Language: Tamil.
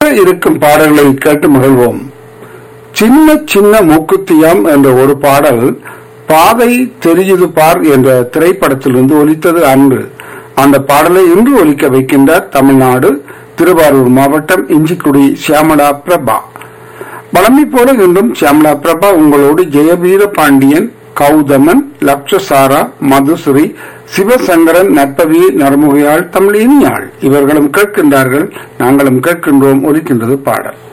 இருக்கும் பாடல்களை கேட்டு மகிழ்வோம் சின்ன சின்ன மூக்குத்தியாம் என்ற ஒரு பாடல் பாதை தெரியுது பார் என்ற திரைப்படத்திலிருந்து ஒலித்தது அன்று அந்த பாடலை இன்று ஒலிக்க வைக்கின்றார் தமிழ்நாடு திருவாரூர் மாவட்டம் இஞ்சிக்குடி சியாமலா பிரபா வளமை போல இன்றும் சியாமலா பிரபா உங்களோடு ஜெயவீர பாண்டியன் கௌதமன் லக்ஷசாரா மதுஸ்ரீ சிவசங்கரன் நற்பவி நரமுகையாள் தமிழினியாள் இவர்களும் கேட்கின்றார்கள் நாங்களும் கேட்கின்றோம் ஒலிக்கின்றது பாடல்